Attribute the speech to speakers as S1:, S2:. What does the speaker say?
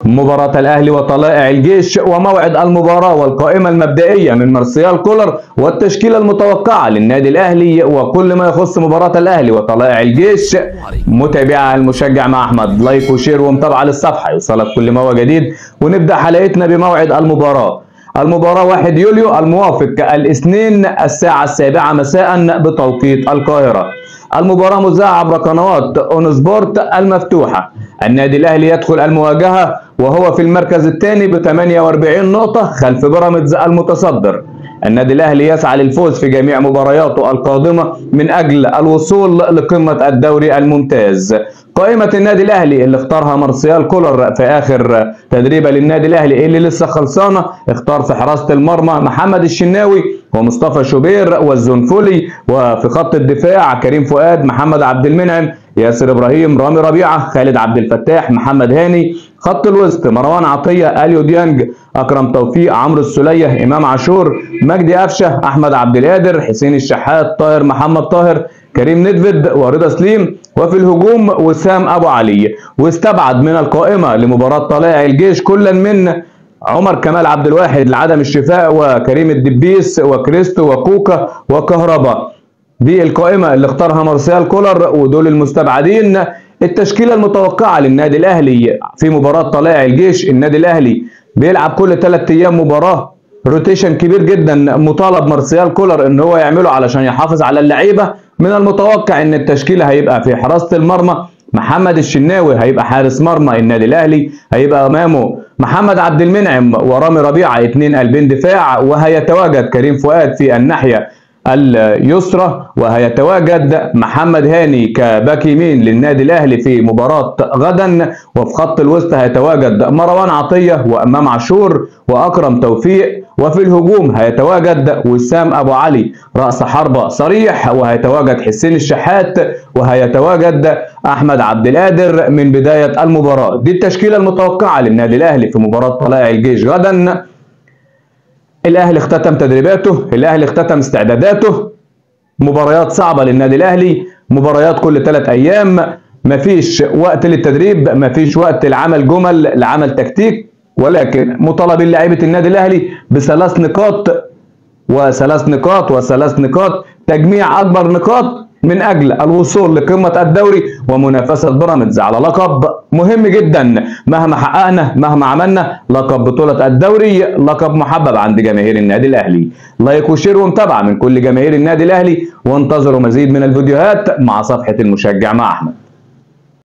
S1: مباراة الأهلي وطلائع الجيش وموعد المباراة والقائمة المبدئية من مارسيال كولر والتشكيلة المتوقعة للنادي الأهلي وكل ما يخص مباراة الأهلي وطلائع الجيش متابعة المشجع مع أحمد لايك وشير ومتابعة للصفحة يوصلك كل ما هو جديد ونبدأ حلقتنا بموعد المباراة المباراة 1 يوليو الموافق الاثنين الساعة السابعة مساء بتوقيت القاهرة المباراة مذاعة عبر قنوات اون سبورت المفتوحة النادي الاهلي يدخل المواجهة وهو في المركز الثاني ب 48 نقطة خلف بيراميدز المتصدر النادي الاهلي يسعى للفوز في جميع مبارياته القادمة من اجل الوصول لقمة الدوري الممتاز قائمة النادي الاهلي اللي اختارها مارسيال كولر في اخر تدريبه للنادي الاهلي اللي لسه خلصانة اختار في حراسة المرمى محمد الشناوي ومصطفى شوبير والزنفولي وفي خط الدفاع كريم فؤاد محمد عبد المنعم ياسر ابراهيم رامي ربيعه خالد عبد الفتاح محمد هاني خط الوسط مروان عطيه اليو ديانج اكرم توفيق عمرو السليه امام عاشور مجدي قفشه احمد عبد القادر حسين الشحات طاهر محمد طاهر كريم ندفد ورضا سليم وفي الهجوم وسام ابو علي واستبعد من القائمه لمباراه طلائع الجيش كلا من عمر كمال عبد الواحد لعدم الشفاء وكريم الدبيس وكريستو وكوكا وكهربا دي القائمة اللي اختارها مارسيال كولر ودول المستبعدين التشكيلة المتوقعة للنادي الأهلي في مباراة طلائع الجيش النادي الأهلي بيلعب كل ثلاث أيام مباراة روتيشن كبير جدا مطالب مارسيال كولر ان هو يعمله علشان يحافظ على اللعيبة من المتوقع ان التشكيلة هيبقى في حراسة المرمى محمد الشناوي هيبقى حارس مرمى النادي الاهلي هيبقى امامه محمد عبد المنعم ورامي ربيعه اثنين قلبين دفاع وهيتواجد كريم فؤاد في الناحيه اليسرى وهيتواجد محمد هاني كباك يمين للنادي الاهلي في مباراه غدا وفي خط الوسط هيتواجد مروان عطيه وامام عاشور واكرم توفيق وفي الهجوم هيتواجد وسام ابو علي راس حربه صريح وهيتواجد حسين الشحات وهيتواجد احمد عبد القادر من بدايه المباراه دي التشكيله المتوقعه للنادي الاهلي في مباراه طلائع الجيش غدا الاهلي اختتم تدريباته الاهلي اختتم استعداداته مباريات صعبه للنادي الاهلي مباريات كل ثلاث ايام مفيش وقت للتدريب مفيش وقت لعمل جمل لعمل تكتيك ولكن مطالبين لاعيبه النادي الاهلي بثلاث نقاط وثلاث نقاط وثلاث نقاط تجميع اكبر نقاط من اجل الوصول لقمه الدوري ومنافسه بيراميدز على لقب مهم جدا مهما حققنا مهما عملنا لقب بطوله الدوري لقب محبب عند جماهير النادي الاهلي لايك وشير ومتابعه من كل جماهير النادي الاهلي وانتظروا مزيد من الفيديوهات مع صفحه المشجع مع احمد